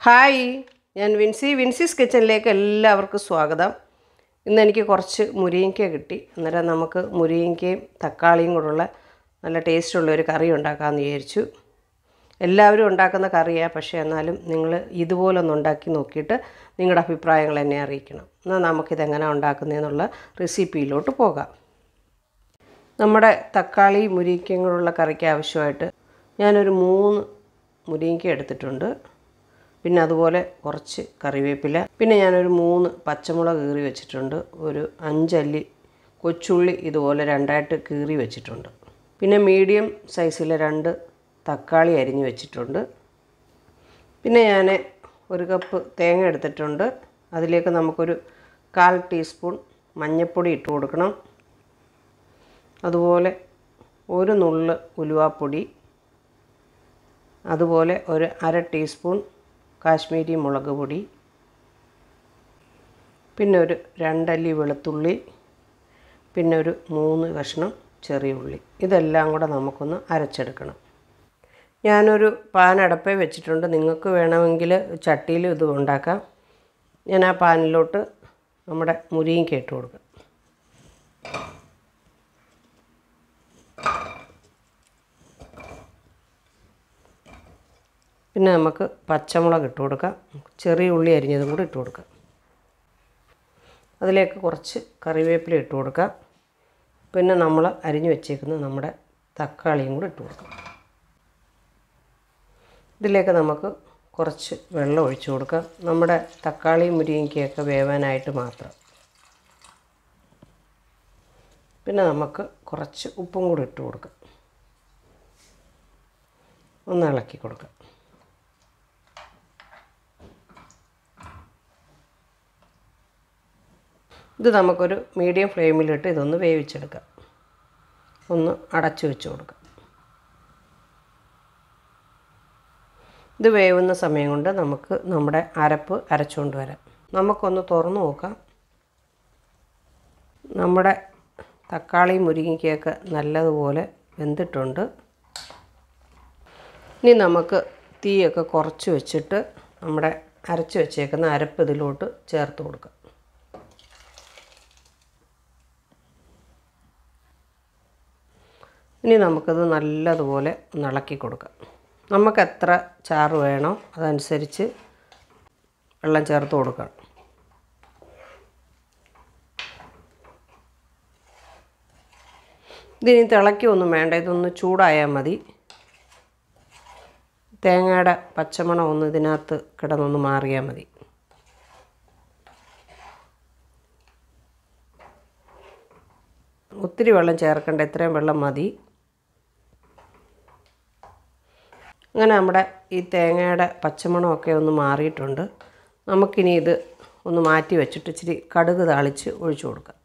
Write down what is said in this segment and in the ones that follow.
hi ഞാൻ വിൻസി വിൻസീസ് കിച്ചണിലേക്ക് എല്ലാവർക്കും സ്വാഗതം ഇന്ന് എനിക്ക് കുറച്ച് മുരിങ്ങയ്ക്ക കിട്ടി അന്നേരം നമുക്ക് മുരിങ്ങയ്ക്കയും തക്കാളിയും കൂടെയുള്ള നല്ല ടേസ്റ്റുള്ള ഒരു കറി ഉണ്ടാക്കാമെന്ന് വിചാരിച്ചു എല്ലാവരും ഉണ്ടാക്കുന്ന കറിയാണ് പക്ഷേ എന്നാലും നിങ്ങൾ ഇതുപോലൊന്ന് ഉണ്ടാക്കി നോക്കിയിട്ട് നിങ്ങളുടെ അഭിപ്രായങ്ങൾ എന്നെ അറിയിക്കണം എന്നാൽ നമുക്കിതെങ്ങനെ ഉണ്ടാക്കുന്നതെന്നുള്ള റെസിപ്പിയിലോട്ട് പോകാം നമ്മുടെ തക്കാളി മുരിങ്ങയ്ക്കയും കൂടെയുള്ള കറിക്ക് ആവശ്യമായിട്ട് ഞാനൊരു മൂന്ന് മുരിങ്ങയ്ക്ക എടുത്തിട്ടുണ്ട് പിന്നെ അതുപോലെ കുറച്ച് കറിവേപ്പില പിന്നെ ഞാനൊരു മൂന്ന് പച്ചമുളക് കീറി വെച്ചിട്ടുണ്ട് ഒരു അഞ്ചല്ലി കൊച്ചുള്ളി ഇതുപോലെ രണ്ടായിട്ട് കീറി വെച്ചിട്ടുണ്ട് പിന്നെ മീഡിയം സൈസിലെ രണ്ട് തക്കാളി അരിഞ്ഞ് വെച്ചിട്ടുണ്ട് പിന്നെ ഞാൻ ഒരു കപ്പ് തേങ്ങ എടുത്തിട്ടുണ്ട് അതിലേക്ക് നമുക്കൊരു കാൽ ടീസ്പൂൺ മഞ്ഞൾപ്പൊടി ഇട്ട് കൊടുക്കണം അതുപോലെ ഒരു നുള്ള് ഉലുവാപ്പൊടി അതുപോലെ ഒരു അര ടീസ്പൂൺ കാശ്മീരി മുളക് പൊടി പിന്നെ ഒരു രണ്ടല്ലി വെളുത്തുള്ളി പിന്നെ ഒരു മൂന്ന് കഷ്ണം ചെറിയ ഉള്ളി ഇതെല്ലാം കൂടെ നമുക്കൊന്ന് അരച്ചെടുക്കണം ഞാനൊരു പാൻ അടപ്പേ വെച്ചിട്ടുണ്ട് നിങ്ങൾക്ക് വേണമെങ്കിൽ ചട്ടിയിൽ ഇത് ഉണ്ടാക്കാം ഞാൻ ആ പാനിലോട്ട് നമ്മുടെ മുരിങ്ങയ്ക്ക ഇട്ട് കൊടുക്കാം പിന്നെ നമുക്ക് പച്ചമുളക് ഇട്ട് കൊടുക്കാം ചെറിയ ഉള്ളി അരിഞ്ഞതും കൂടി ഇട്ട് കൊടുക്കാം അതിലേക്ക് കുറച്ച് കറിവേപ്പില ഇട്ട് കൊടുക്കാം പിന്നെ നമ്മൾ അരിഞ്ഞു വെച്ചേക്കുന്ന നമ്മുടെ തക്കാളിയും കൂടി ഇട്ട് കൊടുക്കാം ഇതിലേക്ക് നമുക്ക് കുറച്ച് വെള്ളം ഒഴിച്ചു കൊടുക്കാം നമ്മുടെ തക്കാളി മുരിങ്ങയ്ക്കൊക്കെ വേവാനായിട്ട് മാത്രം പിന്നെ നമുക്ക് കുറച്ച് ഉപ്പും കൂടി ഇട്ട് കൊടുക്കാം ഒന്ന് ഇളക്കി കൊടുക്കാം ഇത് നമുക്കൊരു മീഡിയം ഫ്ലെയിമിലിട്ട് ഇതൊന്ന് വേവിച്ചെടുക്കാം ഒന്ന് അടച്ചു വെച്ച് കൊടുക്കാം ഇത് വേവുന്ന സമയം കൊണ്ട് നമുക്ക് നമ്മുടെ അരപ്പ് അരച്ചുകൊണ്ട് വരാം നമുക്കൊന്ന് തുറന്നു നോക്കാം നമ്മുടെ തക്കാളി മുരിങ്ങയ്ക്കൊക്കെ നല്ലതുപോലെ വെന്തിട്ടുണ്ട് ഇനി നമുക്ക് തീയൊക്കെ കുറച്ച് വെച്ചിട്ട് നമ്മുടെ അരച്ച് വെച്ചേക്കുന്ന അരപ്പ് ഇതിലോട്ട് ചേർത്ത് കൊടുക്കാം ഇനി നമുക്കത് നല്ലതുപോലെ ഒന്ന് ഇളക്കി കൊടുക്കാം നമുക്ക് എത്ര ചാറ് വേണോ അതനുസരിച്ച് വെള്ളം ചേർത്ത് കൊടുക്കണം ഇതിനി തിളയ്ക്കൊന്നും വേണ്ട ഇതൊന്ന് ചൂടായാൽ മതി തേങ്ങയുടെ പച്ചമണം ഒന്ന് ഇതിനകത്ത് കിടന്നൊന്ന് മാറിയാൽ മതി ഒത്തിരി വെള്ളം ചേർക്കേണ്ട ഇത്രയും വെള്ളം മതി അങ്ങനെ നമ്മുടെ ഈ തേങ്ങയുടെ പച്ചമണമൊക്കെ ഒന്ന് മാറിയിട്ടുണ്ട് നമുക്കിനി ഇത് ഒന്ന് മാറ്റി വെച്ചിട്ട് ഇച്ചിരി കടുക് താളിച്ച് ഒഴിച്ചു കൊടുക്കാം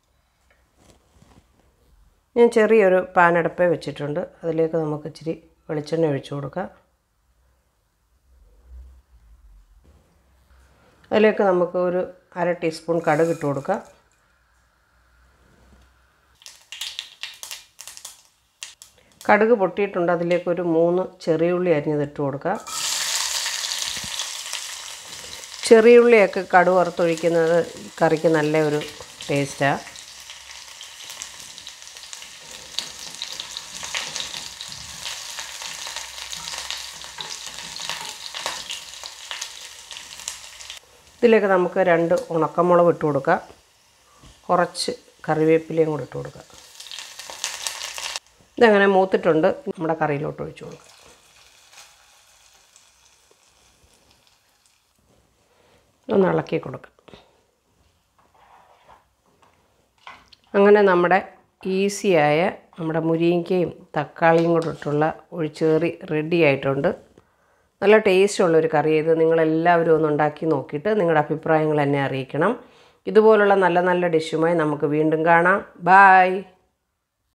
ഞാൻ ചെറിയൊരു പാനടപ്പേ വെച്ചിട്ടുണ്ട് അതിലേക്ക് നമുക്ക് ഇച്ചിരി വെളിച്ചെണ്ണ ഒഴിച്ചു കൊടുക്കാം അതിലേക്ക് നമുക്ക് ഒരു അര ടീസ്പൂൺ കടുക് ഇട്ട് കൊടുക്കാം കടുക് പൊട്ടിയിട്ടുണ്ട് അതിലേക്ക് ഒരു മൂന്ന് ചെറിയുള്ളി അരിഞ്ഞതിട്ട് കൊടുക്കുക ചെറിയുള്ളിയൊക്കെ കടുക് വറുത്തൊഴിക്കുന്നത് കറിക്ക് നല്ല ഒരു ടേസ്റ്റാണ് ഇതിലേക്ക് നമുക്ക് രണ്ട് ഉണക്കമുളക് ഇട്ട് കൊടുക്കാം കുറച്ച് കറിവേപ്പിലയും കൂടി ഇട്ട് കൊടുക്കാം ഇതങ്ങനെ മൂത്തിട്ടുണ്ട് നമ്മുടെ കറിയിലോട്ട് ഒഴിച്ചു കൊടുക്കുക ഒന്ന് ഇളക്കി കൊടുക്കുക അങ്ങനെ നമ്മുടെ ഈസിയായ നമ്മുടെ മുരിങ്ങയ്ക്കയും തക്കാളിയും കൂടെ ഇട്ടുള്ള ഒഴിച്ചേറി റെഡി ആയിട്ടുണ്ട് നല്ല ടേസ്റ്റുള്ള ഒരു കറി ഇത് നിങ്ങളെല്ലാവരും ഒന്ന് ഉണ്ടാക്കി നോക്കിയിട്ട് നിങ്ങളുടെ അഭിപ്രായങ്ങൾ എന്നെ അറിയിക്കണം ഇതുപോലുള്ള നല്ല നല്ല ഡിഷുമായി നമുക്ക് വീണ്ടും കാണാം ബായ്